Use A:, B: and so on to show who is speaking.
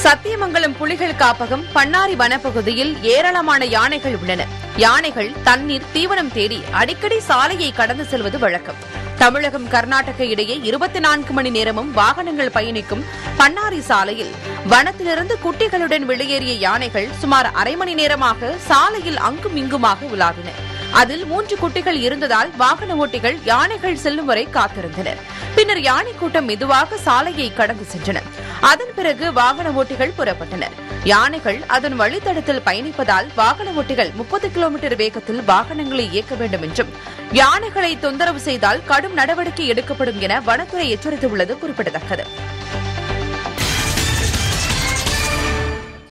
A: சத்தியமங்கலம் புலிகள் காப்பகம் பண்ணாரி வனப்பகுதியில் ஏராளமான யானைகள் உள்ளன யானைகள் தண்ணீர் தீவனம் தேடி அடிக்கடி சாலையை கடந்து செல்வது வழக்கம் தமிழகம் கர்நாடக இடையே இருபத்தி நான்கு மணி நேரமும் வாகனங்கள் பயணிக்கும் பண்ணாரி சாலையில் வனத்திலிருந்து குட்டிகளுடன் வெளியேறிய யானைகள் சுமார் அரை மணி நேரமாக சாலையில் அங்கும் இங்குமாக உலாவின அதில் மூன்று குட்டிகள் இருந்ததால் வாகன ஓட்டிகள் யானைகள் செல்லும் வரை காத்திருந்தனர் பின்னர் யானை கூட்டம் மெதுவாக சாலையை கடந்து சென்றன அதன் பிறகு வாகன ஓட்டிகள் புறப்பட்டனர் யானைகள் அதன் வழித்தடத்தில் பயணிப்பதால் வாகன ஓட்டிகள் முப்பது கிலோமீட்டர் வேகத்தில் வாகனங்களை இயக்க வேண்டும் என்றும் யானைகளை தொந்தரவு செய்தால் கடும் நடவடிக்கை எடுக்கப்படும் என வனத்துறை எச்சரித்துள்ளது குறிப்பிடத்தக்கது